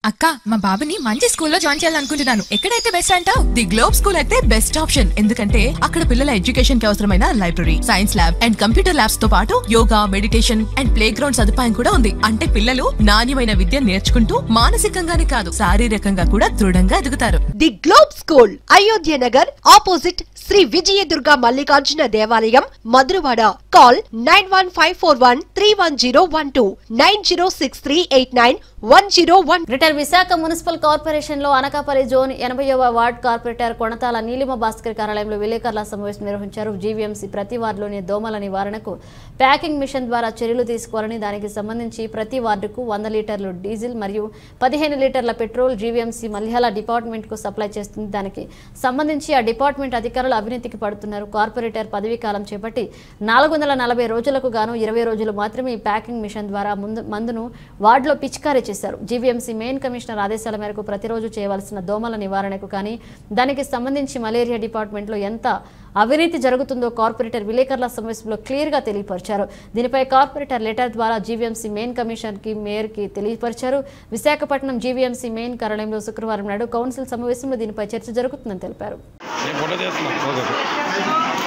అక్క మా బాబుని మంచి స్కూల్లో జాయిన్ చేయాలనుకుంటున్నాను ఎక్కడైతే బెస్ట్ అంటావు ది గ్లోబ్ స్కూల్ అయితే బెస్ట్ ఆప్షన్ ఎందుకంటే అక్కడ పిల్లల ఎడ్యుకేషన్ కి అవసరమైన library science lab and computer labs తో పాటు yoga meditation and playground సదుపాయం కూడా ఉంది అంటే పిల్లలు నాణ్యమైన విద్య నేర్చుకుంటూ మానసికంగానే కాదు శారీరకంగా కూడా దృఢంగా ఎదుగుతారు the globe school Ayodhya Nagar opposite Sri Vijayadurga Mallikarjuna దేవాలయం Madhurawada call nine one five four one three one zero one two nine zero six three eight nine one zero one greater Visakha municipal corporation లో అనకాపల్లి జోన్ ఎనభైవ వార్డ్ కార్పొరేటర్ కొణతాల నీలిమ భాస్కర్ కార్యాలయంలో విలేకరుల సమావేశం నిర్వహించారు జీవీఎంసీ ప్రతి వార్డులోని దోమల నివారణకు ప్యాకింగ్ మిషన్ ద్వారా చర్యలు తీసుకోవాలని దానికి సంబంధించి ప్రతి వార్డుకు వంద లీటర్లు డీజిల్ మరియు పదిహేను లీటర్ల పెట్రోల్ జీవీఎంసీ మల్యాల డిపార్ట్మెంట్ కు సప్లై చేస్తుంది దానికి సంబంధించి ఆ డిపార్ట్మెంట్ అధికారులు అవినీతికి పడుతున్నారు కార్పొరేటర్ పదవీ కాలం చేపట్టి నాలుగు వందల నలభై రోజులకు గాను ఇరవై రోజులు మాత్రమే ఈ ప్యాకింగ్ మిషన్ ద్వారా ముందు మందును వార్డులో పిచికారీ చేశారు జీవీఎంసీ మెయిన్ కమిషనర్ ఆదేశాల మేరకు ప్రతిరోజు చేయవలసిన దోమల నివారణకు కానీ దానికి సంబంధించి మలేరియా డిపార్ట్మెంట్లో ఎంత అవినీతి జరుగుతుందో కార్పొరేటర్ విలేకరుల సమావేశంలో క్లియర్గా తెలియపరిచారు దీనిపై కార్పొరేటర్ లెటర్ ద్వారా జీవీఎంసీ మెయిన్ కమిషనర్కి మేయర్కి తెలియపరిచారు విశాఖపట్నం జీవీఎంసీ మెయిన్ కార్యాలయంలో శుక్రవారం నాడు కౌన్సిల్ సమావేశంలో దీనిపై చర్చ జరుగుతుందని తెలిపారు నేను ఫోటో చేస్తున్నా ఓకే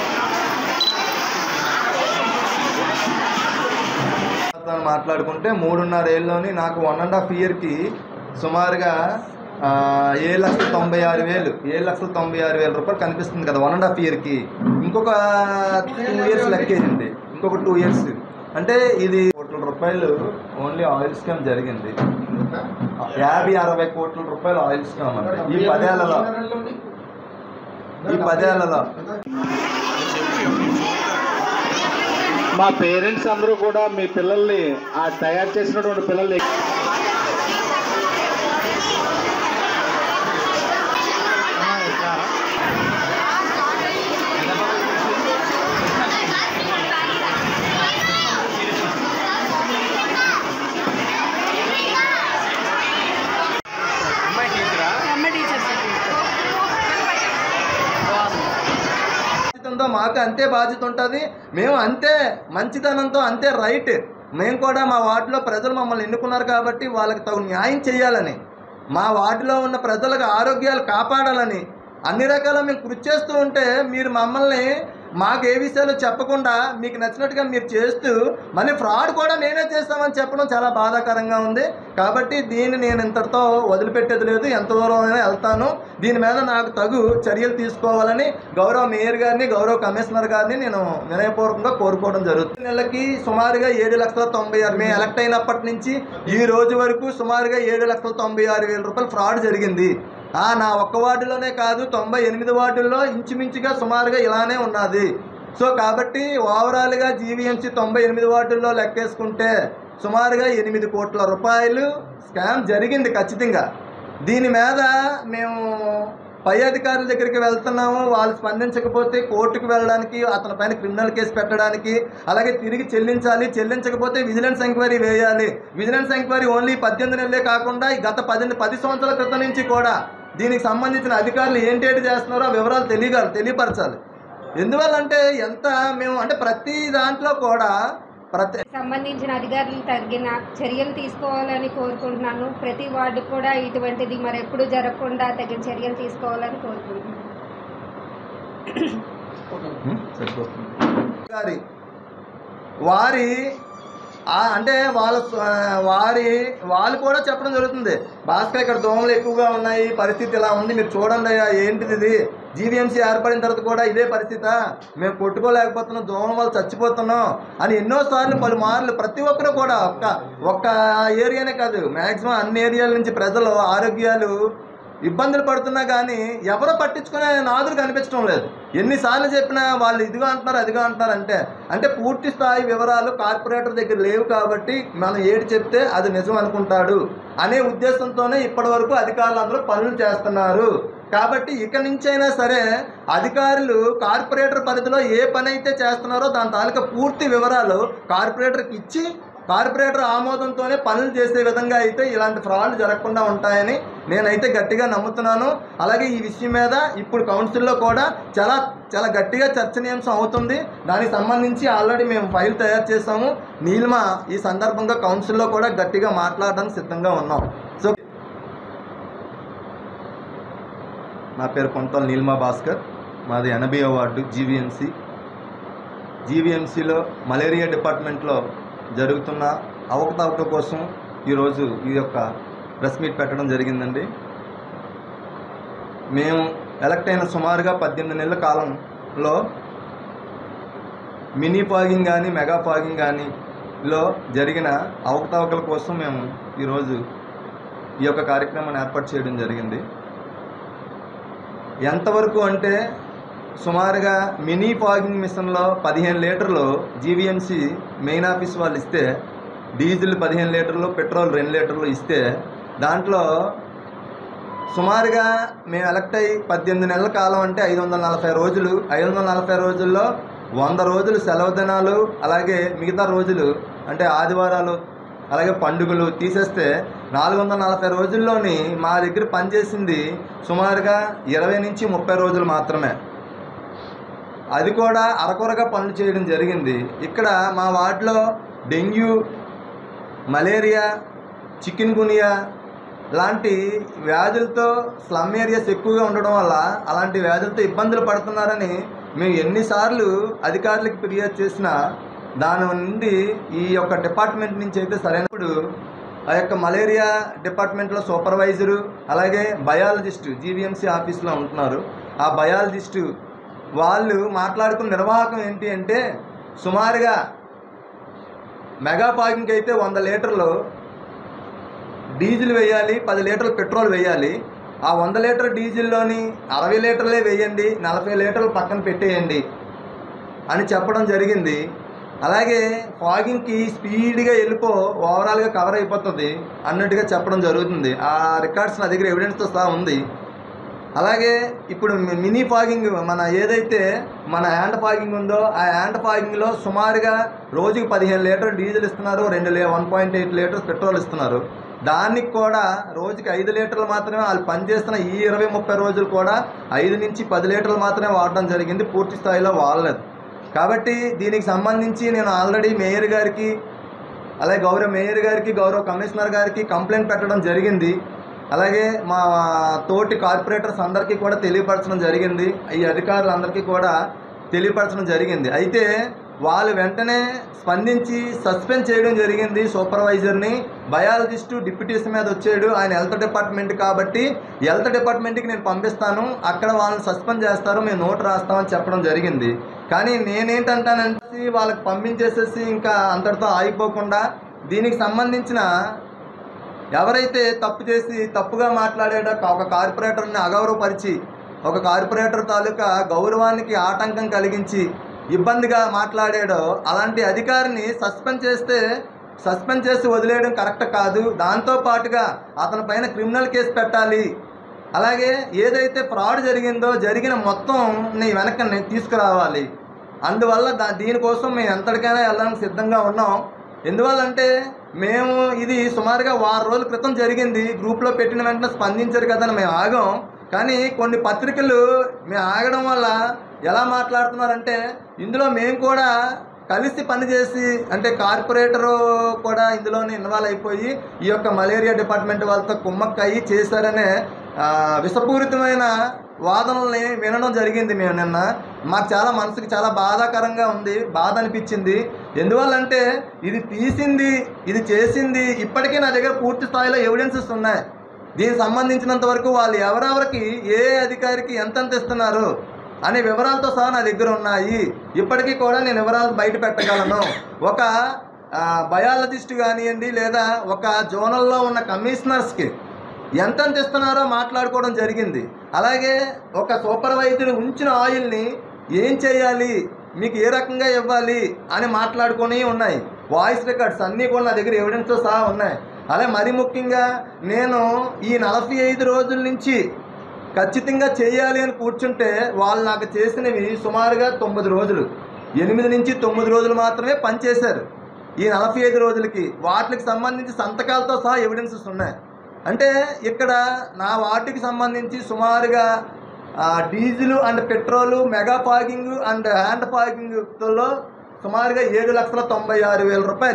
తో మాట్లాడుకుంటే మూడున్నర ఏళ్ళలోని నాకు వన్ అండ్ హాఫ్ ఇయర్కి సుమారుగా ఆ, ఏడు లక్షల తొంభై ఆరు వేలు ఏడు లక్షల తొంభై ఆరు వేల రూపాయలు కనిపిస్తుంది కదా వన్ అండ్ హాఫ్ ఇయర్కి ఇంకొక టూ ఇయర్స్ లెక్కేసింది ఇంకొక టూ ఇయర్స్ అంటే ఇది కోట్ల రూపాయలు ఓన్లీ ఆయిల్ స్కామ్ జరిగింది యాభై అరవై కోట్ల రూపాయలు ఆయిల్ స్కామ్ అంటే ఈ పదేళ్లలో ఈ పదేళ్లలో మా పేరెంట్స్ అందరూ కూడా మీ పిల్లల్ని ఆ తయారు చేసినటువంటి పిల్లల్ని బాధ్యతంతో మాకు అంతే బాధ్యత ఉంటుంది మేము అంతే మంచితనంతో అంతే రైట్ మేము కూడా మా వార్డులో ప్రజలు మమ్మల్ని ఎన్నుకున్నారు కాబట్టి వాళ్ళకి తగు న్యాయం చేయాలని మా వార్డులో ఉన్న ప్రజలకు ఆరోగ్యాలు కాపాడాలని అన్ని రకాల మేము కృషి చేస్తూ ఉంటే మీరు మమ్మల్ని మాకు ఏ విషయాలు చెప్పకుండా మీకు నచ్చినట్టుగా మీరు చేస్తూ మళ్ళీ ఫ్రాడ్ కూడా నేనే చేస్తామని చెప్పడం చాలా బాధాకరంగా ఉంది కాబట్టి దీన్ని నేను ఇంతటితో వదిలిపెట్టేది లేదు ఎంత దూరం అయినా వెళ్తాను దీని మీద నాకు తగు చర్యలు తీసుకోవాలని గౌరవ మేయర్ గారిని గౌరవ కమిషనర్ గారిని నేను వినయపూర్వకంగా కోరుకోవడం జరుగుతుంది నెలకి సుమారుగా ఏడు లక్షల తొంభై ఆరు మేము ఎలక్ట్ అయినప్పటి నుంచి ఈ రోజు వరకు సుమారుగా ఏడు లక్షల తొంభై ఆరు వేల రూపాయలు ఫ్రాడ్ జరిగింది ఆ నా ఒక్క వార్డులోనే కాదు తొంభై ఎనిమిది వార్డుల్లో ఇంచుమించుగా సుమారుగా ఇలానే ఉన్నది సో కాబట్టి ఓవరాల్గా జీవీఎంసీ తొంభై ఎనిమిది వార్డుల్లో లెక్కేసుకుంటే సుమారుగా ఎనిమిది కోట్ల రూపాయలు స్కామ్ జరిగింది ఖచ్చితంగా దీని మీద మేము పై అధికారుల దగ్గరికి వెళ్తున్నాము వాళ్ళు స్పందించకపోతే కోర్టుకు వెళ్ళడానికి అతని పైన క్రిమినల్ కేసు పెట్టడానికి అలాగే తిరిగి చెల్లించాలి చెల్లించకపోతే విజిలెన్స్ ఎంక్వైరీ వేయాలి విజిలెన్స్ ఎంక్వైరీ ఓన్లీ పద్దెనిమిది నెలలే కాకుండా ఈ గత పది పది సంవత్సరాల క్రితం నుంచి కూడా దీనికి సంబంధించిన అధికారులు ఏంటేంటి చేస్తున్నారో ఆ వివరాలు తెలియగాలి తెలియపరచాలి ఎందువల్లంటే ఎంత మేము అంటే ప్రతి దాంట్లో కూడా ప్రతి సంబంధించిన అధికారులు తగిన చర్యలు తీసుకోవాలని కోరుకుంటున్నాను ప్రతి వార్డు కూడా ఇటువంటిది మరెప్పుడు జరగకుండా తగిన చర్యలు తీసుకోవాలని కోరుకుంటున్నాను గారి వారి ఆ- అంటే వాళ్ళ స్వ- వారి వాళ్ళు కూడా చెప్పడం జరుగుతుంది భాస్కర్ ఇక్కడ దోమలు ఎక్కువగా ఉన్నాయి పరిస్థితి ఇలా ఉంది మీరు చూడండి అయ్యా ఏంటిది ఇది జీవీఎంసీ ఏర్పడిన తర్వాత కూడా ఇదే పరిస్థితి మేము కొట్టుకోలేకపోతున్నాం దోమల వల్ల చచ్చిపోతున్నాం అని ఎన్నోసార్లు పలుమార్లు ప్రతి ఒక్కరు కూడా ఒక్క ఒక్క ఏరియానే కాదు మ్యాక్సిమం అన్ని ఏరియాల నుంచి ప్రజలు ఆరోగ్యాలు ఇబ్బందులు పడుతున్నా కానీ ఎవరో పట్టించుకునే నాదులు కనిపించడం లేదు ఎన్నిసార్లు చెప్పినా వాళ్ళు ఇదిగా అంటున్నారు అదిగా అంటున్నారు అంటే అంటే పూర్తి స్థాయి వివరాలు కార్పొరేటర్ దగ్గర లేవు కాబట్టి మనం ఏది చెప్తే అది నిజం అనుకుంటాడు అనే ఉద్దేశంతోనే ఇప్పటి వరకు అధికారులు అందరూ పనులు చేస్తున్నారు కాబట్టి ఇక నుంచైనా సరే అధికారులు కార్పొరేటర్ పరిధిలో ఏ పని అయితే చేస్తున్నారో దాని తాలూకా పూర్తి వివరాలు కార్పొరేటర్కి ఇచ్చి కార్పొరేటర్ ఆమోదంతోనే పనులు చేసే విధంగా అయితే ఇలాంటి ఫ్రాడ్లు జరగకుండా ఉంటాయని నేనైతే గట్టిగా నమ్ముతున్నాను అలాగే ఈ విషయం మీద ఇప్పుడు కౌన్సిల్లో కూడా చాలా చాలా గట్టిగా చర్చనీయాంశం అవుతుంది దానికి సంబంధించి ఆల్రెడీ మేము ఫైల్ తయారు చేసాము నీలిమ ఈ సందర్భంగా కౌన్సిల్లో కూడా గట్టిగా మాట్లాడడానికి సిద్ధంగా ఉన్నాం సో నా పేరు కొంతల నీలిమా భాస్కర్ మాది ఎనభై వార్డు జీవీఎంసీ జీవీఎంసీలో మలేరియా డిపార్ట్మెంట్లో జరుగుతున్న అవకతవక కోసం ఈరోజు ఈ యొక్క ప్రెస్ మీట్ పెట్టడం జరిగిందండి మేము ఎలక్ట్ అయిన సుమారుగా పద్దెనిమిది నెలల కాలంలో మినీ ఫాగింగ్ కానీ మెగా ఫాగింగ్ కానీ లో జరిగిన అవకతవకల కోసం మేము ఈరోజు ఈ యొక్క కార్యక్రమాన్ని ఏర్పాటు చేయడం జరిగింది ఎంతవరకు అంటే సుమారుగా మినీ ఫాగింగ్ మిషన్లో పదిహేను లీటర్లు జీవీఎంసీ మెయిన్ ఆఫీస్ వాళ్ళు ఇస్తే డీజిల్ పదిహేను లీటర్లు పెట్రోల్ రెండు లీటర్లు ఇస్తే దాంట్లో సుమారుగా మేము ఎలక్ట్ అయ్యి పద్దెనిమిది నెలల కాలం అంటే ఐదు వందల నలభై రోజులు ఐదు వందల నలభై రోజుల్లో వంద రోజులు సెలవు దినాలు అలాగే మిగతా రోజులు అంటే ఆదివారాలు అలాగే పండుగలు తీసేస్తే నాలుగు వందల నలభై రోజుల్లోని మా దగ్గర పనిచేసింది సుమారుగా ఇరవై నుంచి ముప్పై రోజులు మాత్రమే అది కూడా అరకొరగా పనులు చేయడం జరిగింది ఇక్కడ మా వార్డులో డెంగ్యూ మలేరియా చికెన్ గునియా లాంటి వ్యాధులతో స్లమ్ ఏరియాస్ ఎక్కువగా ఉండడం వల్ల అలాంటి వ్యాధులతో ఇబ్బందులు పడుతున్నారని మేము ఎన్నిసార్లు అధికారులకు ఫిర్యాదు చేసినా దాని నుండి ఈ యొక్క డిపార్ట్మెంట్ నుంచి అయితే సరైనప్పుడు ఆ యొక్క మలేరియా డిపార్ట్మెంట్లో సూపర్వైజరు అలాగే బయాలజిస్ట్ జీవీఎంసీ ఆఫీస్లో ఉంటున్నారు ఆ బయాలజిస్టు వాళ్ళు మాట్లాడుకున్న నిర్వాహకం ఏంటి అంటే సుమారుగా మెగా పాకింగ్కి అయితే వంద లీటర్లు డీజిల్ వేయాలి పది లీటర్లు పెట్రోల్ వేయాలి ఆ వంద లీటర్ డీజిల్లోని అరవై లీటర్లే వేయండి నలభై లీటర్లు పక్కన పెట్టేయండి అని చెప్పడం జరిగింది అలాగే ఫాగింగ్కి స్పీడ్గా వెళ్ళిపో ఓవరాల్గా కవర్ అయిపోతుంది అన్నట్టుగా చెప్పడం జరుగుతుంది ఆ రికార్డ్స్ నా దగ్గర ఎవిడెన్స్తో సహా ఉంది అలాగే ఇప్పుడు మి- మినీ ఫాగింగ్ మన ఏదైతే మన హ్యాండ్ ఫాగింగ్ ఉందో ఆ హ్యాండ్ ఫాగింగ్లో సుమారుగా రోజుకి పదిహేను లీటర్ డీజిల్ ఇస్తున్నారు రెండు లే one point eight litres petrol ఇస్తున్నారు దానికి కూడా రోజుకి ఐదు లీటర్లు మాత్రమే వాళ్ళు పనిచేస్తున్న ఈ ఇరవై ముప్పై రోజులు కూడా ఐదు నుంచి పది లీటర్లు మాత్రమే వాడడం జరిగింది పూర్తి స్థాయిలో వాడలేదు కాబట్టి దీనికి సంబంధించి నేను ఆల్రెడీ మేయర్ గారికి అలాగే గౌరవ మేయర్ గారికి గౌరవ కమిషనర్ గారికి కంప్లైంట్ పెట్టడం జరిగింది అలాగే మా తోటి కార్పొరేటర్స్ అందరికీ కూడా తెలియపరచడం జరిగింది ఈ అధికారులందరికీ కూడా తెలియపరచడం జరిగింది అయితే వాళ్ళు వెంటనే స్పందించి సస్పెండ్ చేయడం జరిగింది సూపర్వైజర్ని బయాలజిస్టు డిప్యూటీస్ మీద వచ్చాడు ఆయన హెల్త్ డిపార్ట్మెంట్ కాబట్టి హెల్త్ డిపార్ట్మెంట్కి నేను పంపిస్తాను అక్కడ వాళ్ళని సస్పెండ్ చేస్తారు మేము నోట్ రాస్తామని చెప్పడం జరిగింది కానీ నేనేంటంటానంటే వాళ్ళకి పంపించేసేసి ఇంకా అంతటితో ఆగిపోకుండా దీనికి సంబంధించిన ఎవరైతే తప్పు చేసి తప్పుగా మాట్లాడాడో ఒక కార్పొరేటర్ని అగౌరవపరిచి ఒక కార్పొరేటర్ తాలూకా గౌరవానికి ఆటంకం కలిగించి ఇబ్బందిగా మాట్లాడాడో అలాంటి అధికారిని సస్పెండ్ చేస్తే సస్పెండ్ చేసి వదిలేయడం కరెక్ట్ కాదు దాంతో పాటుగా అతని పైన క్రిమినల్ కేసు పెట్టాలి అలాగే ఏదైతే ఫ్రాడ్ జరిగిందో జరిగిన మొత్తంని వెనక్కి తీసుకురావాలి అందువల్ల దా దీనికోసం మేము ఎంతటికైనా వెళ్ళడానికి సిద్ధంగా ఉన్నాం ఎందువల్లంటే మేము ఇది సుమారుగా వారం రోజుల క్రితం జరిగింది గ్రూప్లో పెట్టిన వెంటనే స్పందించారు కదని మేము ఆగాం కానీ కొన్ని పత్రికలు మేము ఆగడం వల్ల ఎలా మాట్లాడుతున్నారంటే ఇందులో మేము కూడా కలిసి పనిచేసి అంటే కార్పొరేటరు కూడా ఇందులోనే ఇన్వాల్వ్ అయిపోయి ఈ యొక్క మలేరియా డిపార్ట్మెంట్ వాళ్ళతో కుమ్మక్కయ్యి చేశారనే ఆ, విషపూరితమైన వాదనల్ని వినడం జరిగింది మేము నిన్న మాకు చాలా మనసుకి చాలా బాధాకరంగా ఉంది బాధ అనిపించింది ఎందువల్లంటే ఇది తీసింది ఇది చేసింది ఇప్పటికీ నా దగ్గర పూర్తి స్థాయిలో ఎవిడెన్సెస్ ఉన్నాయి దీనికి సంబంధించినంత వరకు వాళ్ళు ఎవరెవరికి ఏ అధికారికి ఎంతెంత ఇస్తున్నారు అనే వివరాలతో సహా నా దగ్గర ఉన్నాయి ఇప్పటికీ కూడా నేను వివరాలు బయట పెట్టగలను ఒక ఆ, బయాలజిస్ట్ కానివ్వండి లేదా ఒక జోనల్లో ఉన్న కమిషనర్స్కి ఎంతెంత ఇస్తున్నారో మాట్లాడుకోవడం జరిగింది అలాగే ఒక సూపర్వైజర్ ఉంచిన ఆయిల్ని ఏం చేయాలి మీకు ఏ రకంగా ఇవ్వాలి అని మాట్లాడుకొని ఉన్నాయి వాయిస్ రికార్డ్స్ అన్నీ కూడా నా దగ్గర ఎవిడెన్స్తో సహా ఉన్నాయి అలాగే మరి ముఖ్యంగా నేను ఈ నలభై ఐదు రోజుల నుంచి ఖచ్చితంగా చేయాలి అని కూర్చుంటే వాళ్ళు నాకు చేసినవి సుమారుగా తొమ్మిది రోజులు ఎనిమిది నుంచి తొమ్మిది రోజులు మాత్రమే పనిచేశారు ఈ నలభై ఐదు రోజులకి వాటికి సంబంధించి సంతకాలతో సహా ఎవిడెన్సెస్ ఉన్నాయి అంటే ఇక్కడ నా వాటికి సంబంధించి సుమారుగా ఆ, diesel and petrol mega parking and hand పార్కింగ్లో సుమారుగా ఏడు లక్షల తొంభై ఆరు వేల రూపాయలు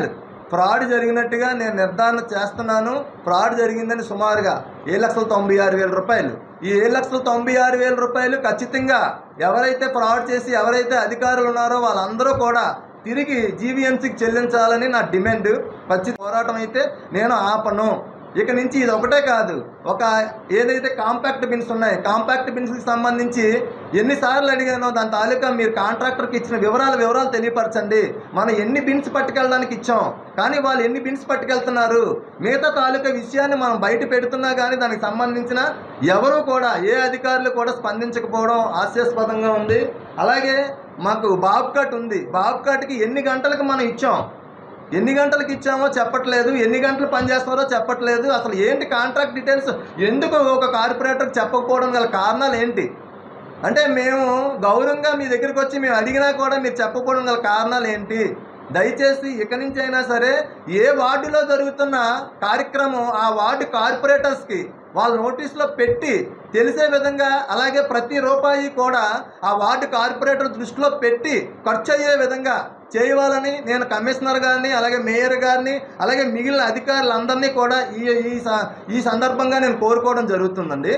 ఫ్రాడ్ జరిగినట్టుగా నేను నిర్ధారణ చేస్తున్నాను ఫ్రాడ్ జరిగిందని సుమారుగా ఏడు లక్షల తొంభై ఆరు వేల రూపాయలు ఈ ఏడు లక్షల తొంభై ఆరు వేల రూపాయలు ఖచ్చితంగా ఎవరైతే ఫ్రాడ్ చేసి ఎవరైతే అధికారులు ఉన్నారో వాళ్ళందరూ కూడా తిరిగి జీవీఎంసీకి చెల్లించాలని నా డిమాండ్ పచ్చి పోరాటం అయితే నేను ఆపను ఇక నుంచి ఇది ఒకటే కాదు ఒక ఏదైతే కాంపాక్ట్ బిన్స్ ఉన్నాయి కాంపాక్ట్ బిన్స్కి సంబంధించి ఎన్నిసార్లు అడిగానో దాని తాలూకా మీరు కాంట్రాక్టర్కి ఇచ్చిన వివరాలు వివరాలు తెలియపరచండి మనం ఎన్ని బిన్స్ పట్టుకెళ్ళడానికి ఇచ్చాం కానీ వాళ్ళు ఎన్ని బిన్స్ పట్టుకెళ్తున్నారు మిగతా తాలూకా విషయాన్ని మనం బయట పెడుతున్నా కానీ దానికి సంబంధించిన ఎవరు కూడా ఏ అధికారులు కూడా స్పందించకపోవడం హాస్యాస్పదంగా ఉంది అలాగే మాకు బాబ్ కట్ ఉంది బాబ్ కట్కి ఎన్ని గంటలకు మనం ఇచ్చాం ఎన్ని గంటలకు ఇచ్చామో చెప్పట్లేదు ఎన్ని గంటలు పనిచేస్తున్నారో చెప్పట్లేదు అసలు ఏంటి కాంట్రాక్ట్ డీటెయిల్స్ ఎందుకు ఒక కార్పొరేటర్కి చెప్పకపోవడం గల కారణాలు ఏంటి అంటే మేము గౌరవంగా మీ దగ్గరికి వచ్చి మేము అడిగినా కూడా మీరు చెప్పకపోవడం గల కారణాలు ఏంటి దయచేసి ఇక నుంచి అయినా సరే ఏ వార్డులో జరుగుతున్న కార్యక్రమం ఆ వార్డు కార్పొరేటర్స్కి వాళ్ళ నోటీసులో పెట్టి తెలిసే విధంగా అలాగే ప్రతి రూపాయి కూడా ఆ వార్డు కార్పొరేటర్ దృష్టిలో పెట్టి ఖర్చు అయ్యే విధంగా చేయవాలని నేను కమిషనర్ గారిని అలాగే మేయర్ గారిని అలాగే మిగిలిన అధికారులందరినీ కూడా ఈ ఈ స- ఈ సందర్భంగా నేను కోరుకోవడం జరుగుతుందండి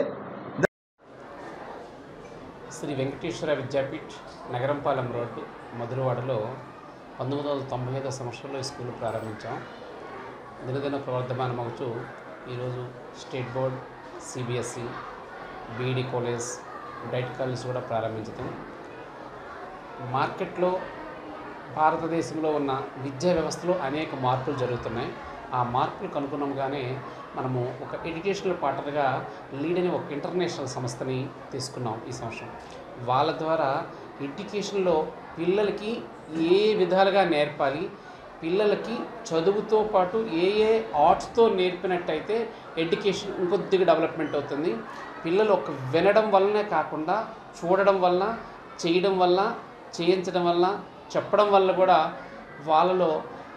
శ్రీ వెంకటేశ్వర విద్యాపీఠ్ నగరంపాలెం రోడ్డు మధురవాడలో పంతొమ్మిది వందల తొంభై ఐదో సంవత్సరంలో ఈ స్కూల్ ప్రారంభించాం దినదిన ప్రవర్ధమానమవుతూ ఈరోజు state board CBSE BEd college DIET college కూడా ప్రారంభించడం మార్కెట్లో భారతదేశంలో ఉన్న విద్యా వ్యవస్థలో అనేక మార్పులు జరుగుతున్నాయి ఆ మార్పులకు అనుగుణంగానే మనము ఒక ఎడ్యుకేషనల్ పార్ట్నర్గా లీడ్ అనే ఒక ఇంటర్నేషనల్ సంస్థని తీసుకున్నాం ఈ సంవత్సరం వాళ్ళ ద్వారా ఎడ్యుకేషన్లో పిల్లలకి ఏ విధాలుగా నేర్పాలి పిల్లలకి చదువుతో పాటు ఏ ఏ ఆర్ట్స్తో నేర్పినట్టయితే ఎడ్యుకేషన్ ఇంకొద్దిగా డెవలప్మెంట్ అవుతుంది పిల్లలు ఒక వినడం వల్లనే కాకుండా చూడడం వల్ల చేయడం వల్ల చేయించడం వల్ల చెప్పడం వల్ల కూడా వాళ్ళలో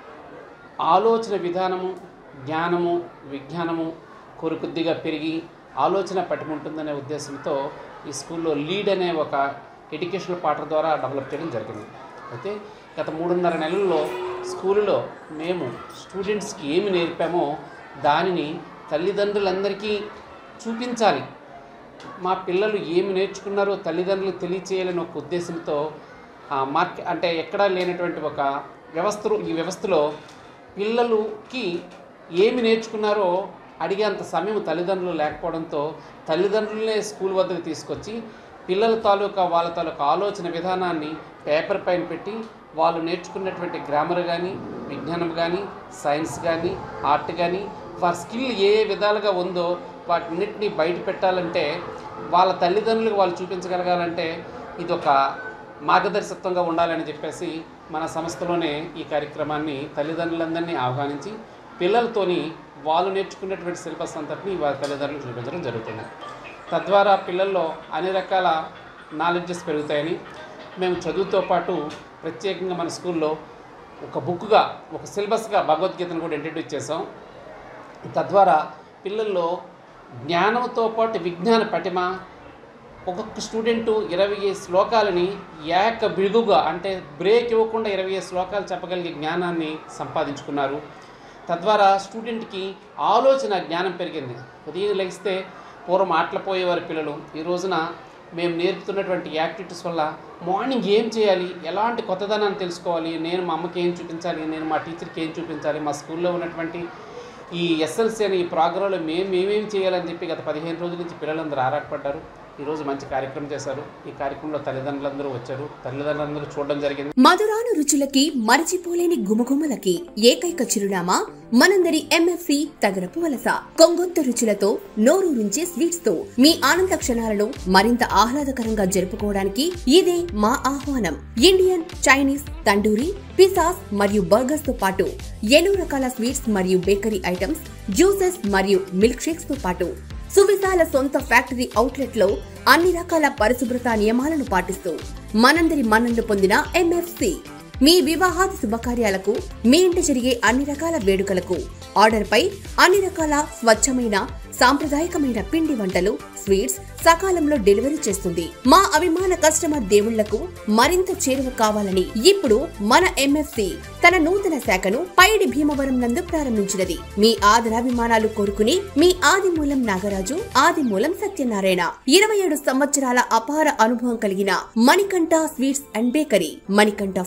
ఆలోచన విధానము జ్ఞానము విజ్ఞానము కొరుకొద్దిగా పెరిగి ఆలోచన పట్టుకుంటుందనే ఉద్దేశంతో ఈ స్కూల్లో లీడ్ అనే ఒక ఎడ్యుకేషనల్ పార్టర్ ద్వారా డెవలప్ చేయడం జరిగింది అయితే గత మూడున్నర నెలల్లో స్కూలులో మేము స్టూడెంట్స్కి ఏమి నేర్పామో దానిని తల్లిదండ్రులందరికీ చూపించాలి మా పిల్లలు ఏమి నేర్చుకున్నారో తల్లిదండ్రులు తెలియచేయాలని ఒక ఉద్దేశంతో ఆ మార్కె అంటే ఎక్కడా లేనటువంటి ఒక వ్యవస్థ ఈ వ్యవస్థలో పిల్లలకి ఏమి నేర్చుకున్నారో అడిగేంత సమయం తల్లిదండ్రులు లేకపోవడంతో తల్లిదండ్రులనే స్కూల్ వద్దకు తీసుకొచ్చి పిల్లల తాలూకా వాళ్ళ తాలూకా ఆలోచన విధానాన్ని పేపర్ పైన పెట్టి వాళ్ళు నేర్చుకున్నటువంటి గ్రామర్ కానీ విజ్ఞానం కానీ సైన్స్ కానీ ఆర్ట్ కానీ వారి స్కిల్ ఏ విధాలుగా ఉందో వాటిన్నిటిని బయట పెట్టాలంటే వాళ్ళ తల్లిదండ్రులకు వాళ్ళు చూపించగలగాలంటే ఇది ఒక మార్గదర్శకత్వంగా ఉండాలని చెప్పేసి మన సంస్థలోనే ఈ కార్యక్రమాన్ని తల్లిదండ్రులందరినీ ఆహ్వానించి పిల్లలతోని వాళ్ళు నేర్చుకున్నటువంటి సిలబస్ అంతటిని వారి తల్లిదండ్రులకు చూపించడం జరుగుతుంది తద్వారా పిల్లల్లో అన్ని రకాల నాలెడ్జెస్ పెరుగుతాయని మేము చదువుతో పాటు ప్రత్యేకంగా మన స్కూల్లో ఒక బుక్గా ఒక సిలబస్గా భగవద్గీతను కూడా ఇంట్రడ్యూస్ చేసాం తద్వారా పిల్లల్లో జ్ఞానంతో పాటు విజ్ఞాన పటిమ ఒక్కొక్క స్టూడెంటు ఇరవై శ్లోకాలని ఏక బిగుగా అంటే బ్రేక్ ఇవ్వకుండా ఇరవై శ్లోకాలు చెప్పగలిగే జ్ఞానాన్ని సంపాదించుకున్నారు తద్వారా స్టూడెంట్కి ఆలోచన జ్ఞానం పెరిగింది ఉదయం లెగిస్తే పూర్వం ఆటలు పోయేవారు పిల్లలు ఈ రోజున మేము నేర్పుతున్నటువంటి యాక్టివిటీస్ వల్ల మార్నింగ్ ఏం చేయాలి ఎలాంటి కొత్తదనాన్ని తెలుసుకోవాలి నేను మా అమ్మకి ఏం చూపించాలి నేను మా టీచర్కి ఏం చూపించాలి మా స్కూల్లో ఉన్నటువంటి ఈ ఎస్ఎల్సీ అనే ఈ ప్రోగ్రాంలో మేము మేమేం చేయాలని చెప్పి గత పదిహేను రోజుల నుంచి పిల్లలందరూ ఆరాటపడ్డారు ఈరోజు మంచి కార్యక్రమం చేశారు ఈ కార్యక్రమంలో తల్లిదండ్రులందరూ వచ్చారు తల్లిదండ్రులందరూ చూడడం జరిగింది మధురాను రుచులకి మరచిపోలేని గుమగుమలకి ఏకైక చిరునామా మనందరి ఎంఎఫ్సి తగరపు వలస కొంగొంత రుచులతో నోరూరించే స్వీట్స్ తో మీ ఆనంద క్షణాలను మరింత ఆహ్లాదకరంగా జరుపుకోవడానికి ఇదే మా ఆహ్వానం ఇండియన్ చైనీస్ తండూరి పిసాస్ మరియు బర్గర్స్ తో పాటు ఎన్నో రకాల స్వీట్స్ మరియు బేకరీ ఐటమ్స్ జ్యూసెస్ మరియు మిల్క్ షేక్స్ తో పాటు సువిశాల సొంత ఫ్యాక్టరీ అవుట్లెట్ లో అన్ని రకాల పరిశుభ్రత నియమాలను పాటిస్తూ మనందరి మన్ననలు పొందిన ఎంఎఫ్సి మీ వివాహాది శుభకార్యాలకు మీ ఇంట జరిగే అన్ని రకాల వేడుకలకు ఆర్డర్ పై అన్ని రకాల స్వచ్ఛమైన సాంప్రదాయకమైన పిండి వంటలు స్వీట్స్ సకాలంలో డెలివరీ చేస్తుంది మా అభిమాన కస్టమర్ దేవుళ్లకు మరింత చేరువ కావాలని ఇప్పుడు మన ఎంఎఫ్సి తన నూతన శాఖను పైడి భీమవరం నందు ప్రారంభించినది మీ ఆదరాభిమానాలు కోరుకుని మీ ఆదిమూలం నాగరాజు ఆదిమూలం సత్యనారాయణ ఇరవై ఏడు సంవత్సరాల అపార అనుభవం కలిగిన Manikanta sweets and bakery Manikanta